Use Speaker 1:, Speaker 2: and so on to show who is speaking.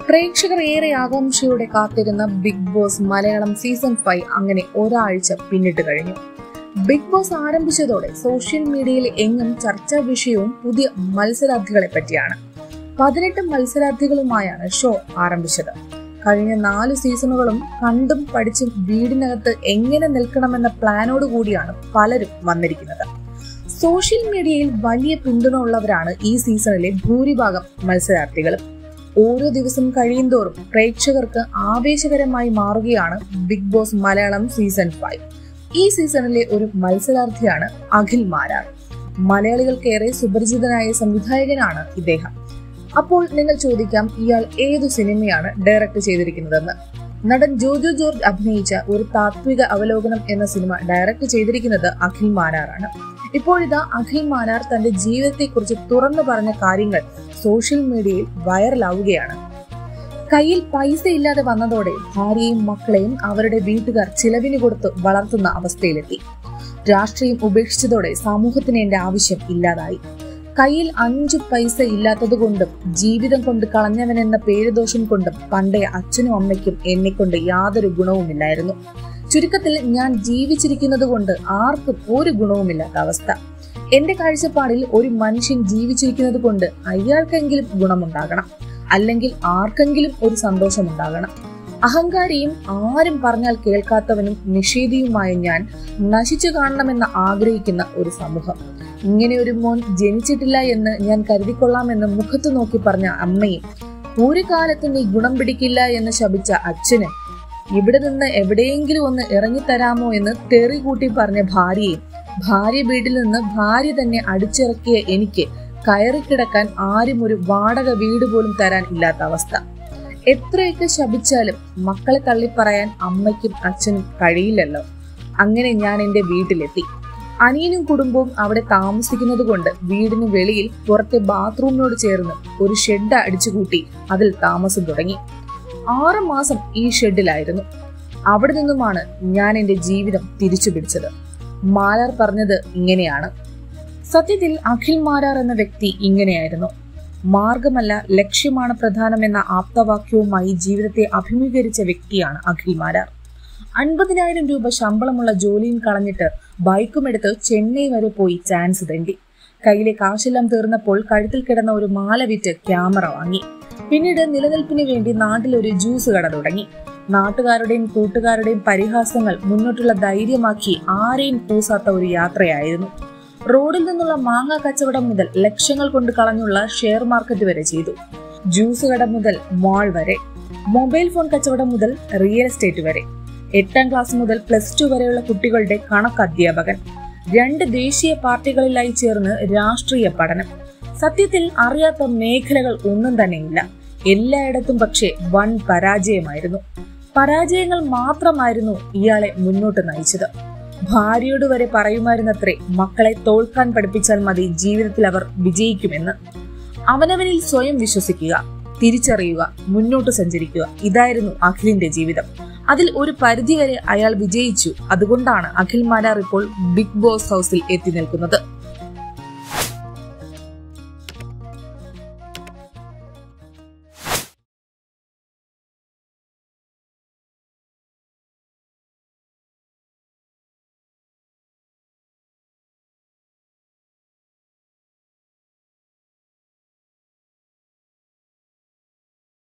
Speaker 1: പ്രേക്ഷകർ ഏറെ ആകാംക്ഷയോടെ കാത്തിരുന്ന Bigg Boss Malayalam season five അങ്ങനെ ഒരാഴ്ച പിന്നിട്ട് കഴിഞ്ഞു ബിഗ് ബോസ് ആരംഭിച്ചതോടെ സോഷ്യൽ മീഡിയയിൽ എങ്ങും ചർച്ചാ വിഷയവും പുതിയ മത്സരാർത്ഥികളെ പറ്റിയാണ് പതിനെട്ട് മത്സരാർത്ഥികളുമായാണ് ഷോ ആരംഭിച്ചത് കഴിഞ്ഞ നാല് സീസണുകളും കണ്ടും പഠിച്ചും വീടിനകത്ത് എങ്ങനെ നിൽക്കണമെന്ന പ്ലാനോട് കൂടിയാണ് പലരും വന്നിരിക്കുന്നത് സോഷ്യൽ മീഡിയയിൽ വലിയ പിന്തുണ ഉള്ളവരാണ് ഈ സീസണിലെ ഭൂരിഭാഗം മത്സരാർത്ഥികളും ഓരോ ദിവസം കഴിയുന്തോറും പ്രേക്ഷകർക്ക് ആവേശകരമായി മാറുകയാണ് Bigg Boss Malayalam season five ഈ സീസണിലെ ഒരു മത്സരാർത്ഥിയാണ് അഖിൽ മാരാർ മലയാളികൾക്കേറെ സുപരിചിതനായ സംവിധായകനാണ് ഇദ്ദേഹം അപ്പോൾ നിങ്ങൾ ചോദിക്കാം ഇയാൾ ഏതു സിനിമയാണ് ഡയറക്ട് ചെയ്തിരിക്കുന്നതെന്ന് നടൻ ജോജു ജോർജ് അഭിനയിച്ച ഒരു താത്വിക അവലോകനം എന്ന സിനിമ ഡയറക്ട് ചെയ്തിരിക്കുന്നത് അഖിൽ മാരാറാണ് ഇപ്പോഴിതാ അഖിൽ മാരാർ തന്റെ ജീവിതത്തെക്കുറിച്ച് തുറന്നു പറഞ്ഞ കാര്യങ്ങൾ സോഷ്യൽ മീഡിയയിൽ വൈറലാവുകയാണ് കയ്യിൽ പൈസ ഇല്ലാതെ വന്നതോടെ ഭാര്യയും മക്കളെയും അവരുടെ വീട്ടുകാർ ചിലവിന് കൊടുത്ത് വളർത്തുന്ന അവസ്ഥയിലെത്തി രാഷ്ട്രീയം ഉപേക്ഷിച്ചതോടെ സമൂഹത്തിന് എന്റെ ആവശ്യം ഇല്ലാതായി കയ്യിൽ അഞ്ചു പൈസ ഇല്ലാത്തത് കൊണ്ടും ജീവിതം കൊണ്ട് കളഞ്ഞവനെന്ന പേരുദോഷം കൊണ്ടും പണ്ടേ അച്ഛനും അമ്മയ്ക്കും എന്നെ കൊണ്ട് യാതൊരു ഗുണവുമില്ലായിരുന്നു ചുരുക്കത്തിൽ ഞാൻ ജീവിച്ചിരിക്കുന്നത് കൊണ്ട് ആർക്കും ഒരു ഗുണവുമില്ലാത്ത അവസ്ഥ എന്റെ കാഴ്ചപ്പാടിൽ ഒരു മനുഷ്യൻ ജീവിച്ചിരിക്കുന്നത് കൊണ്ട് അയാൾക്കെങ്കിലും ഗുണമുണ്ടാകണം അല്ലെങ്കിൽ ആർക്കെങ്കിലും ഒരു സന്തോഷമുണ്ടാകണം അഹങ്കാരിയും ആരും പറഞ്ഞാൽ കേൾക്കാത്തവനും നിഷേധിയുമായ ഞാൻ നശിച്ചു കാണണമെന്ന് ആഗ്രഹിക്കുന്ന ഒരു സമൂഹം ഇങ്ങനെ ഒരു മോൻ ജനിച്ചിട്ടില്ല എന്ന് ഞാൻ കരുതിക്കൊള്ളാമെന്ന് മുഖത്ത് നോക്കി പറഞ്ഞ അമ്മയും ഒരു കാലത്ത് നീ ഗുണം പിടിക്കില്ല എന്ന് ശപിച്ച അച്ഛനും ഇവിടെ നിന്ന് എവിടെയെങ്കിലും ഒന്ന് ഇറങ്ങിത്തരാമോ എന്ന് തെറി കൂട്ടി പറഞ്ഞ ഭാര്യയും ഭാര്യ വീട്ടിൽ നിന്ന് ഭാര്യ തന്നെ അടിച്ചിറക്കിയ എനിക്ക് കയറിക്കിടക്കാൻ ആരും ഒരു വാടക വീട് പോലും തരാൻ ഇല്ലാത്ത അവസ്ഥ എത്രയൊക്കെ ശപിച്ചാലും മക്കളെ തള്ളിപ്പറയാൻ അമ്മയ്ക്കും അച്ഛനും കഴിയില്ലല്ലോ അങ്ങനെ ഞാൻ എൻ്റെ വീട്ടിലെത്തി അനിയനും കുടുംബവും അവിടെ താമസിക്കുന്നത് കൊണ്ട് വീടിന് വെളിയിൽ പുറത്തെ ബാത്റൂമിനോട് ചേർന്ന് ഒരു ഷെഡ് അടിച്ചുകൂട്ടി അതിൽ താമസം തുടങ്ങി ആറ് മാസം ഈ ഷെഡിലായിരുന്നു അവിടെ നിന്നുമാണ് ഞാൻ എൻ്റെ ജീവിതം തിരിച്ചു പിടിച്ചത് മാലാർ പറഞ്ഞത് ഇങ്ങനെയാണ് സത്യത്തിൽ അഖിൽ മാരാർ എന്ന വ്യക്തി ഇങ്ങനെയായിരുന്നു മാർഗമല്ല ലക്ഷ്യമാണ് പ്രധാനമെന്ന ആപ്തവാക്യവുമായി ജീവിതത്തെ അഭിമുഖീകരിച്ച വ്യക്തിയാണ് അഖിൽ മാരാർ അൻപതിനായിരം രൂപ ശമ്പളമുള്ള ജോലിയും കളഞ്ഞിട്ട് ബൈക്കുമെടുത്ത് ചെന്നൈ വരെ പോയി ചാൻസ് തെണ്ടി കയ്യിലെ കാശെല്ലാം തീർന്നപ്പോൾ കഴുത്തിൽ കിടന്ന ഒരു മാല വിറ്റ് ക്യാമറ വാങ്ങി പിന്നീട് നിലനിൽപ്പിന് വേണ്ടി നാട്ടിലൊരു ജ്യൂസ് കട തുടങ്ങി നാട്ടുകാരുടെയും കൂട്ടുകാരുടെയും പരിഹാസങ്ങൾ മുന്നോട്ടുള്ള ധൈര്യമാക്കി ആരെയും കൂസാത്ത ഒരു യാത്രയായിരുന്നു റോഡിൽ നിന്നുള്ള മാങ്ങ കച്ചവടം മുതൽ ലക്ഷങ്ങൾ കൊണ്ട് കളഞ്ഞുള്ള ഷെയർ മാർക്കറ്റ് വരെ ചെയ്തു ജ്യൂസ് കട മുതൽ മാൾ വരെ മൊബൈൽ ഫോൺ കച്ചവടം മുതൽ റിയൽ എസ്റ്റേറ്റ് വരെ എട്ടാം ക്ലാസ് മുതൽ പ്ലസ് ടു വരെയുള്ള കുട്ടികളുടെ കണക്ക് അധ്യാപകൻ രണ്ട് ദേശീയ പാർട്ടികളിലായി ചേർന്ന് രാഷ്ട്രീയ പഠനം സത്യത്തിൽ അറിയാത്ത മേഖലകൾ ഒന്നും തന്നെയില്ല എല്ലായിടത്തും പക്ഷേ വൻ പരാജയമായിരുന്നു പരാജയങ്ങൾ മാത്രമായിരുന്നു ഇയാളെ മുന്നോട്ട് നയിച്ചത് ഭാര്യയോട് വരെ പറയുമായിരുന്നത്രേ മക്കളെ തോൽക്കാൻ പഠിപ്പിച്ചാൽ മതി ജീവിതത്തിൽ അവർ വിജയിക്കുമെന്ന് അവനവനിൽ സ്വയം വിശ്വസിക്കുക തിരിച്ചറിയുക മുന്നോട്ട് സഞ്ചരിക്കുക ഇതായിരുന്നു അഖിലിന്റെ ജീവിതം അതിൽ ഒരു പരിധിവരെ അയാൾ വിജയിച്ചു അതുകൊണ്ടാണ് അഖിൽ മാരാർ ഇപ്പോൾ ബിഗ് ബോസ് ഹൗസിൽ എത്തി നിൽക്കുന്നത്